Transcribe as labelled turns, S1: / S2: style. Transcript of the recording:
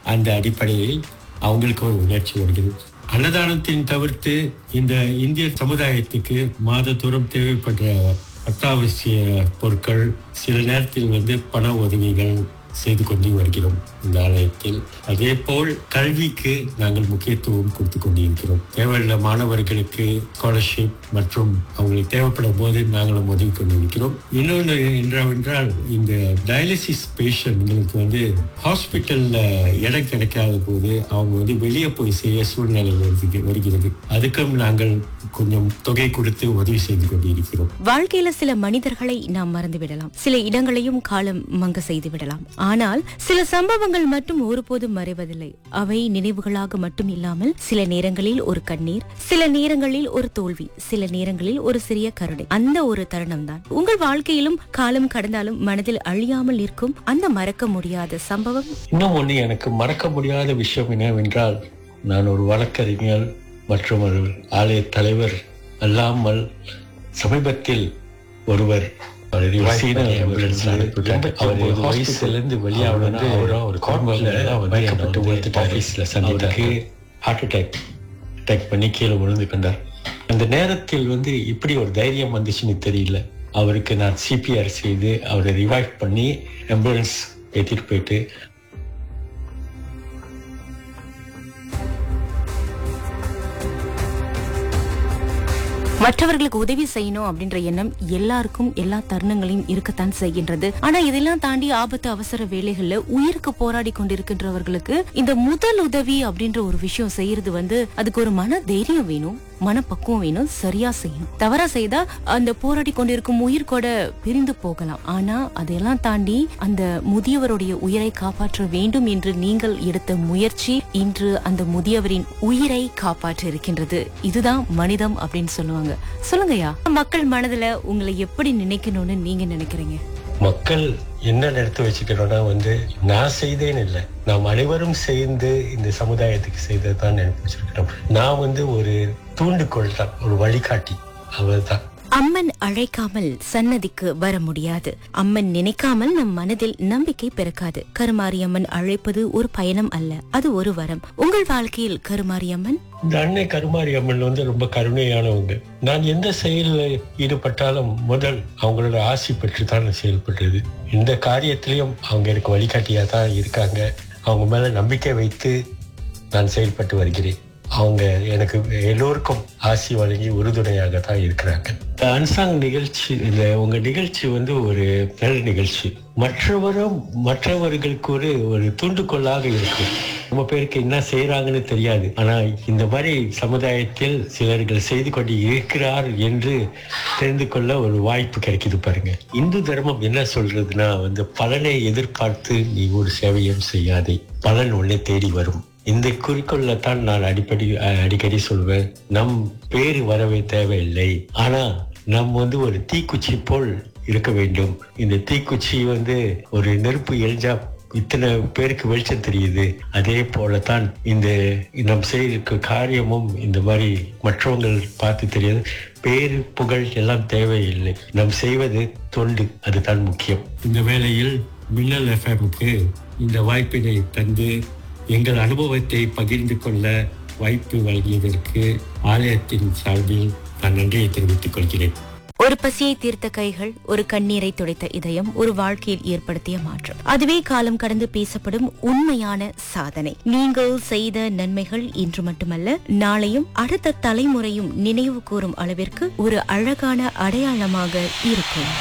S1: அந்த அடிப்படையில் அவங்களுக்கு ஒரு உணர்ச்சி வருகிறது அன்னதானத்தின் தவிர்த்து இந்த இந்திய சமுதாயத்துக்கு மாதத்தோறும் தேவைப்படுற அத்தியாவசிய பொருட்கள் சில நேரத்தில் வந்து பண உதவிகள் செய்து கொண்டு வருகிறோம் இந்த ஆலயத்தில் அதே போல் கல்விக்கு நாங்கள் முக்கியத்துவம் கொடுத்து கொண்டிருக்கிறோம் தேவையுள்ள மாணவர்களுக்கு ஸ்காலர்ஷிப் மற்றும் அவங்களுக்கு தேவைப்படும் போது நாங்களும் உதவி கொண்டிருக்கிறோம் இன்னொன்று என்னவென்றால் இந்த டயாலிசிஸ் பேஷண்ட்களுக்கு வந்து ஹாஸ்பிட்டல்ல இடம் கிடைக்காத போது அவங்க வந்து வெளியே போய் செய்ய சூழ்நிலை வருது வருகிறது அதுக்கும் நாங்கள் கொஞ்சம் தொகை கொடுத்து உதவி செய்து கொண்டிருக்கிறோம்
S2: வாழ்க்கையில சில மனிதர்களை நாம் மறந்து விடலாம் சில இடங்களையும் காலம் மங்க செய்து விடலாம் ஆனால் சில சம்பவங்கள் மட்டும் ஒருபோதும் மறைவதில்லை அவை நினைவுகளாக மட்டும் இல்லாமல் சில நேரங்களில் ஒரு கண்ணீர் சில நேரங்களில் ஒரு தோல்வி சில நேரங்களில் ஒரு சிறிய கருணை அந்த ஒரு தருணம் தான் உங்கள் வாழ்க்கையிலும் காலம் கடந்தாலும் மனதில் அழியாமல் நிற்கும் அந்த மறக்க முடியாத சம்பவம்
S3: இன்னும் ஒன்று எனக்கு மறக்க முடியாத விஷயம் என்னவென்றால் நான் ஒரு வழக்கறிஞர் மற்றும் ஒரு ஆலய தலைவர் அல்லாமல் சமீபத்தில் ஒருவர் அவர் சீன ambulance ல அனுப்பிவிட்டாரு. அவர் hospital ல இருந்து வெளியாகணும்னா அவரும் ஒரு கோர்ட்ல மயக்கப்பட்டு விழுந்துட்டு ஆபீஸ்ல சந்தித்தாருக்கு ஹார்ட் அட்டாக் அட்டாக் பண்ணி கீழே விழுந்து கொண்டார் அந்த நேரத்தில் வந்து இப்படி ஒரு தைரியம் வந்துச்சுன்னு தெரியல அவருக்கு நான் சிபிஆர் செய்து அவரை ரிவைவ் பண்ணி ஆம்புலன்ஸ் ஏற்றிட்டு போயிட்டு
S2: மற்றவர்களுக்கு உதவி செய்யணும் அப்படின்ற எண்ணம் எல்லாருக்கும் எல்லா தருணங்களையும் இருக்கத்தான் செய்கின்றது ஆனா இதெல்லாம் தாண்டி ஆபத்து அவசர வேலைகள்ல உயிருக்கு போராடி கொண்டிருக்கின்றவர்களுக்கு இந்த முதல் உதவி அப்படின்ற ஒரு விஷயம் செய்யறது வந்து அதுக்கு ஒரு மன தைரியம் வேணும் மனப்பக்குவம் வேணும் சரியா செய்யணும் தவறா செய்தா அந்த போராடி கொண்டிருக்கும் உயிர் கூட பிரிந்து போகலாம் ஆனா அதையெல்லாம் தாண்டி அந்த முதியவருடைய உயிரை காப்பாற்ற வேண்டும் என்று நீங்கள் எடுத்த முயற்சி இன்று அந்த முதியவரின் உயிரை காப்பாற்ற இருக்கின்றது இதுதான் மனிதம் அப்படின்னு சொல்லுவாங்க சொல்லுங்கய்யா மக்கள் மனதுல உங்களை எப்படி நினைக்கணும்னு நீங்க நினைக்கிறீங்க
S3: மக்கள் என்ன நிறுத்த வச்சுக்கிறோம்னா வந்து நான் செய்தேன்னு இல்லை நாம் அனைவரும் சேர்ந்து இந்த சமுதாயத்துக்கு செய்தது தான் நினைப்பு வச்சிருக்கிறோம் நான் வந்து ஒரு தூண்டுகோள் தான் ஒரு வழிகாட்டி அவர்தான்
S2: அம்மன் அழைக்காமல் சன்னதிக்கு வர முடியாது அம்மன் நினைக்காமல் நம் மனதில் நம்பிக்கை பிறக்காது கருமாரியம்மன் அழைப்பது ஒரு பயணம் அல்ல அது ஒரு வரம் உங்கள் வாழ்க்கையில் கருமாரியம்மன்
S3: இந்த அன்னை கருமாரி அம்மன் வந்து ரொம்ப கருணையானவங்க நான் எந்த செயலில் ஈடுபட்டாலும் முதல் அவங்களோட ஆசி பெற்று தான் நான் செயல்படுறது இந்த காரியத்திலையும் அவங்க எனக்கு வழிகாட்டியா தான் இருக்காங்க அவங்க மேல நம்பிக்கை வைத்து நான் செயல்பட்டு வருகிறேன் அவங்க எனக்கு எல்லோருக்கும் ஆசி வழங்கி உறுதுணையாக தான் இருக்கிறாங்க இந்த அன்சாங் நிகழ்ச்சி இந்த உங்க நிகழ்ச்சி வந்து ஒரு நல்ல நிகழ்ச்சி மற்றவரும் மற்றவர்களுக்கு ஒரு ஒரு தூண்டுகோலாக இருக்கும் ரொம்ப பேருக்கு என்ன செய்யறாங்கன்னு தெரியாது ஆனா இந்த மாதிரி சமுதாயத்தில் சிலர்கள் செய்து கொண்டு இருக்கிறார் என்று தெரிந்து கொள்ள ஒரு வாய்ப்பு கிடைக்குது பாருங்க இந்து தர்மம் என்ன சொல்றதுன்னா வந்து பலனை எதிர்பார்த்து நீ ஒரு சேவையும் செய்யாதே பலன் உன்னை தேடி வரும் இந்த குறிக்கோள்ல தான் நான் அடிப்படை அஹ், அடிக்கடி சொல்வேன் நம் பேரு வரவே தேவையில்லை ஆனா நம் வந்து ஒரு தீக்குச்சி போல் இருக்க வேண்டும் இந்த தீக்குச்சி வந்து ஒரு நெருப்பு எரிஞ்சா இத்தனை பேருக்கு வெளிச்சம் தெரியுது அதே போலதான் இந்த நம் செய்திருக்க காரியமும் இந்த மாதிரி மற்றவங்க பார்த்து தெரியாது பேரு புகழ் எல்லாம் தேவையில்லை நாம் செய்வது தொண்டு அதுதான் முக்கியம்
S1: இந்த வேளையில் மின்னல் எஃப்எம்க்கு இந்த வாய்ப்பினை தந்து எங்கள் அனுபவத்தை பகிர்ந்து கொள்ள வாய்ப்பு வழங்கியதற்கு ஆலயத்தின் சார்பில் நான் நன்றியை தெரிவித்துக் கொள்கிறேன்
S2: ஒரு பசியை தீர்த்த கைகள் ஒரு கண்ணீரை துடைத்த இதயம் ஒரு வாழ்க்கையில் ஏற்படுத்திய மாற்றம் அதுவே காலம் கடந்து பேசப்படும் உண்மையான சாதனை நீங்கள் செய்த நன்மைகள் இன்று மட்டுமல்ல நாளையும் அடுத்த தலைமுறையும் நினைவு கூறும் அளவிற்கு ஒரு அழகான அடையாளமாக இருக்கும்